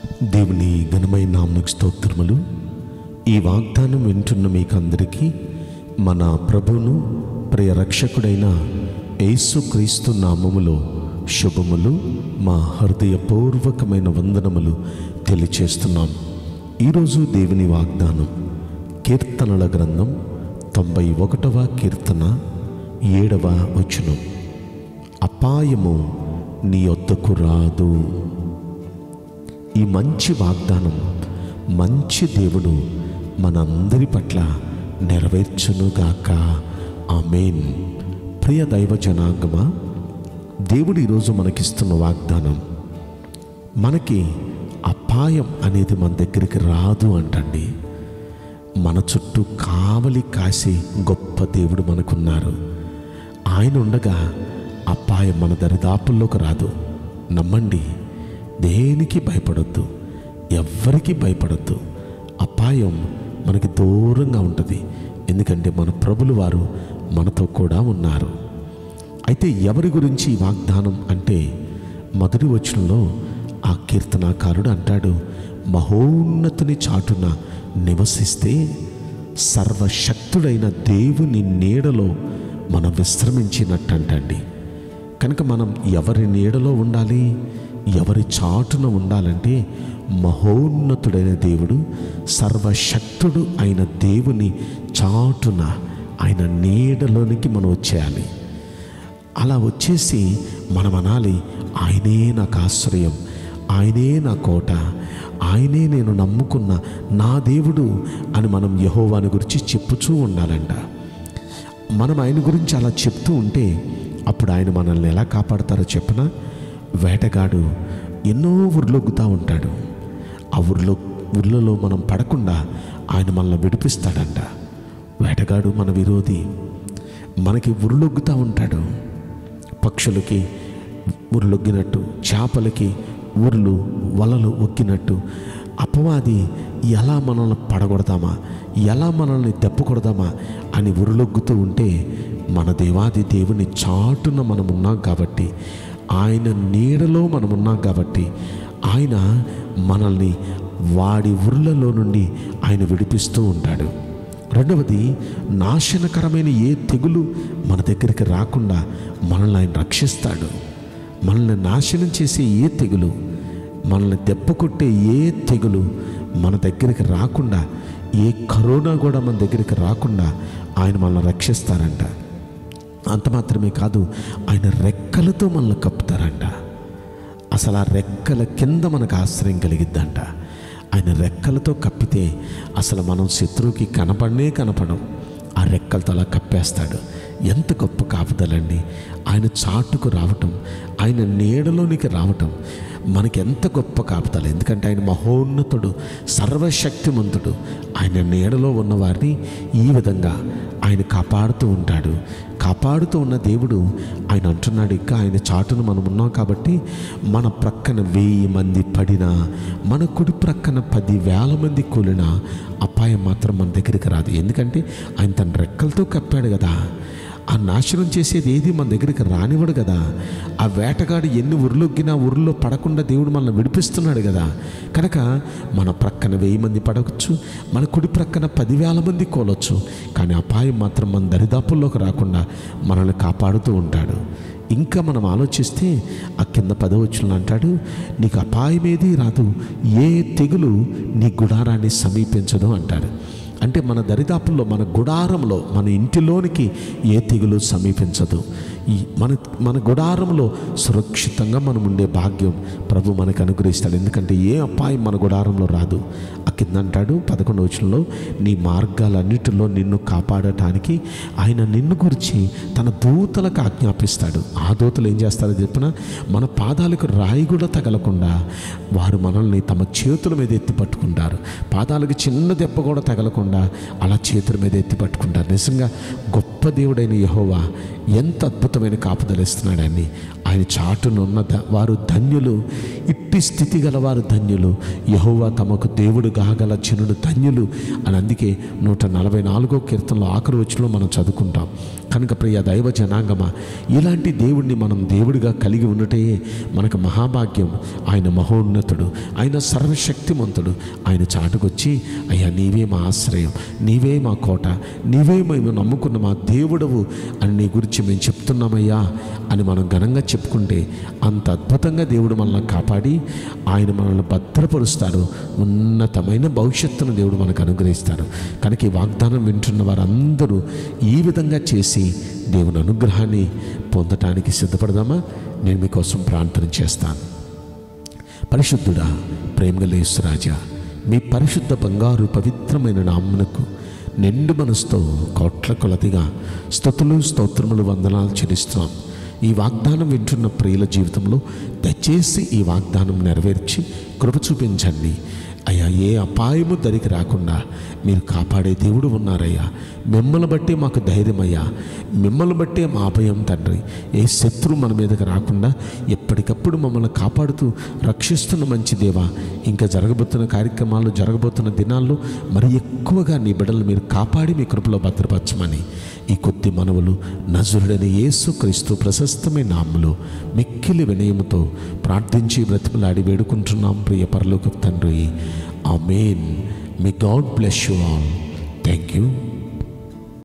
దేవుని ఘనమైన నామకు స్తోత్రములు ఈ వాగ్దానం వింటున్న మీకు అందరికీ మన ప్రభువును ప్రియ రక్షకుడైన యేసుక్రీస్తు నామములో శుభములు మా హృదయపూర్వకమైన వందనములు తెలియచేస్తున్నాం ఈరోజు దేవుని వాగ్దానం కీర్తనల గ్రంథం తొంభై ఒకటవ కీర్తన ఏడవ వచనం అపాయము నీ వద్దకు రాదు ఈ మంచి వాగ్దానం మంచి దేవుడు మనందరి పట్ల నెరవేర్చునుగాక ఆమెన్ ప్రియ దైవ జనాంగమా దేవుడు ఈరోజు మనకిస్తున్న వాగ్దానం మనకి అపాయం అనేది మన దగ్గరికి రాదు అంటండి మన చుట్టూ కావలి కాసే గొప్ప దేవుడు మనకున్నారు ఆయన ఉండగా అపాయం మన దరిదాపుల్లోకి రాదు నమ్మండి దేనికి భయపడొద్దు ఎవ్వరికి భయపడొద్దు అపాయం మనకి దూరంగా ఉంటుంది ఎందుకంటే మన ప్రభులు వారు మనతో కూడా ఉన్నారు అయితే ఎవరి గురించి ఈ వాగ్దానం అంటే మొదటి వచనంలో ఆ కీర్తనాకారుడు అంటాడు మహోన్నతుని చాటున నివసిస్తే సర్వశక్తుడైన దేవుని నీడలో మనం విశ్రమించినట్టంటండి కనుక మనం ఎవరి నీడలో ఉండాలి ఎవరి చాటున ఉండాలంటే మహోన్నతుడైన దేవుడు సర్వశక్తుడు అయిన దేవుని చాటున ఆయన నీడలోనికి మనం వచ్చేయాలి అలా వచ్చేసి మనం అనాలి ఆయనే నాకు ఆశ్రయం ఆయనే నా కోట ఆయనే నేను నమ్ముకున్న నా దేవుడు అని మనం యహోవాని గురించి చెప్పుచూ ఉండాలంట మనం ఆయన గురించి అలా చెప్తూ ఉంటే అప్పుడు ఆయన మనల్ని ఎలా కాపాడతారో చెప్పన వేటగాడు ఎన్నో ఉర్లొగ్గుతూ ఉంటాడు ఆ ఊర్లో ఊర్లలో మనం పడకుండా ఆయన మనల్ని విడిపిస్తాడంట వేటగాడు మన విరోధి మనకి ఉరులొగ్గుతూ ఉంటాడు పక్షులకి ఉరులొగ్గినట్టు చేపలకి ఊర్లు వలలు ఒక్కినట్టు అపవాది ఎలా మనల్ని పడగొడదామా ఎలా మనల్ని దెబ్బ కొడదామా అని ఉరులొగ్గుతూ ఉంటే మన దేవాది దేవుని చాటున మనం ఉన్నాం కాబట్టి ఆయన నీడలో మనం ఉన్నాం కాబట్టి ఆయన మనల్ని వాడి ఉరులలో నుండి ఆయన విడిపిస్తూ ఉంటాడు రెండవది నాశనకరమైన ఏ తెగులు మన దగ్గరికి రాకుండా మనల్ని ఆయన రక్షిస్తాడు మనల్ని నాశనం చేసే ఏ తెగులు మనల్ని దెబ్బ కొట్టే ఏ తెగులు మన దగ్గరికి రాకుండా ఏ కరోనా కూడా మన దగ్గరికి రాకుండా ఆయన మనల్ని రక్షిస్తారంట అంత మాత్రమే కాదు ఆయన రెక్కలతో మనల్ని కప్పుతారంట అసలు ఆ రెక్కల కింద మనకు ఆశ్రయం కలిగిద్దంట ఆయన రెక్కలతో కప్పితే అసలు మనం శత్రువుకి కనపడనే కనపడం ఆ రెక్కలతో అలా కప్పేస్తాడు ఎంత గొప్ప కాపుదలండి ఆయన చాటుకు రావటం ఆయన నీడలోనికి రావటం మనకి ఎంత గొప్ప కాపుదల ఎందుకంటే ఆయన మహోన్నతుడు సర్వశక్తిమంతుడు ఆయన నీడలో ఉన్నవారిని ఈ విధంగా ఆయన కాపాడుతూ ఉంటాడు కాపాడుతూ ఉన్న దేవుడు ఆయన అంటున్నాడు ఇంకా ఆయన చాటును మనం ఉన్నాం కాబట్టి మన ప్రక్కన వెయ్యి మంది పడినా మన కుడి ప్రక్కన పది వేల మంది కూలినా అపాయం మాత్రం మన దగ్గరికి రాదు ఎందుకంటే ఆయన తన రెక్కలతో కప్పాడు కదా ఆ నాశనం చేసేది ఏది మన దగ్గరికి రానివ్వడు కదా ఆ వేటగాడు ఎన్ని ఉరులొగ్గినా ఉరుల్లో పడకుండా దేవుడు మనల్ని విడిపిస్తున్నాడు కదా కనుక మన ప్రక్కన వెయ్యి మంది పడవచ్చు మన కుడి ప్రక్కన పదివేల మంది కోలొచ్చు కానీ అపాయం మాత్రం మన దరిదాపుల్లోకి రాకుండా మనల్ని కాపాడుతూ ఉంటాడు ఇంకా మనం ఆలోచిస్తే ఆ కింద పదవచ్చులను అంటాడు నీకు అపాయం ఏది రాదు ఏ తెగులు నీ గుడారాన్ని సమీపించదు అంటాడు అంటే మన దరిదాపుల్లో మన గుడారంలో మన ఇంటిలోనికి ఏ తెగులు సమీపించదు ఈ మన మన గుడారంలో సురక్షితంగా మనం ఉండే భాగ్యం ప్రభు మనకు అనుగ్రహిస్తాడు ఎందుకంటే ఏ అపాయం మన గుడారంలో రాదు ఆ కింద అంటాడు పదకొండవ వచనంలో నీ మార్గాలన్నిటిలో నిన్ను కాపాడటానికి ఆయన నిన్ను గురించి తన దూతలకు ఆజ్ఞాపిస్తాడు ఆ దూతలు ఏం చేస్తారో చెప్పిన మన పాదాలకు రాయి కూడా తగలకుండా వారు మనల్ని తమ చేతుల మీద ఎత్తి పట్టుకుంటారు పాదాలకు చిన్న దెబ్బ కూడా తగలకుండా అలా చేతుల మీద ఎత్తి పట్టుకుంటారు నిజంగా గొప్ప దేవుడైన యహోవా ఎంత అద్భుత అద్భుతమైన కాపుదలిస్తున్నాడని ఆయన చాటునున్న ద వారు ధన్యులు ఇట్టి స్థితి గల వారు ధన్యులు యహోవా తమకు దేవుడు కాగల జనుడు ధన్యులు అని అందుకే నూట నలభై నాలుగో కీర్తనలో ఆఖరి వచ్చిలో మనం చదువుకుంటాం కనుక ప్రియ దైవ జనాంగమా ఇలాంటి దేవుడిని మనం దేవుడిగా కలిగి ఉండటే మనకు మహాభాగ్యం ఆయన మహోన్నతుడు ఆయన సర్వశక్తిమంతుడు ఆయన చాటుకొచ్చి అయ్యా నీవే మా ఆశ్రయం నీవే మా కోట నీవే మేము నమ్ముకున్న మా దేవుడవు అని నీ గురించి మేము చెప్తున్నామయ్యా అని మనం ఘనంగా చెప్పుకుంటే అంత అద్భుతంగా దేవుడు మనల్ని కాపాడి ఆయన మనల్ని భద్రపరుస్తాడు ఉన్నతమైన భవిష్యత్తును దేవుడు మనకు అనుగ్రహిస్తాడు కనుక ఈ వాగ్దానం వింటున్న వారందరూ ఈ విధంగా చేసి దేవుని అనుగ్రహాన్ని పొందటానికి సిద్ధపడదామా నేను మీకోసం ప్రార్థన చేస్తాను పరిశుద్ధుడా ప్రేమగలేశ్వరాజా మీ పరిశుద్ధ బంగారు పవిత్రమైన నామ్మునకు నిండు మనసుతో కోట్ల కొలదిగా స్థుతులు స్తోత్రములు వందనాలు చెల్లిస్తున్నాం ఈ వాగ్దానం వింటున్న ప్రియుల జీవితంలో దయచేసి ఈ వాగ్దానం నెరవేర్చి కృప చూపించండి అయ్యా ఏ అపాయము దరికి రాకుండా మీరు కాపాడే దేవుడు ఉన్నారయ్యా మిమ్మల్ని బట్టే మాకు ధైర్యమయ్యా మిమ్మల్ని బట్టే మా అభయం తండ్రి ఏ శత్రువు మన మీదకి రాకుండా ఎప్పటికప్పుడు మమ్మల్ని కాపాడుతూ రక్షిస్తున్న మంచి దేవా ఇంకా జరగబోతున్న కార్యక్రమాలు జరగబోతున్న దినాల్లో మరి ఎక్కువగా నీ బిడ్డలు మీరు కాపాడి మీ కృపలో భద్రపరచమని ఈ కొద్ది మనవులు నజరుడని యేసు క్రీస్తు ప్రశస్తమైన నామములో మిక్కిలి వినయముతో ప్రార్థించి బ్రతిమలాడి వేడుకుంటున్నాం ప్రియ పరలోక తండ్రి amen may God bless you all thank you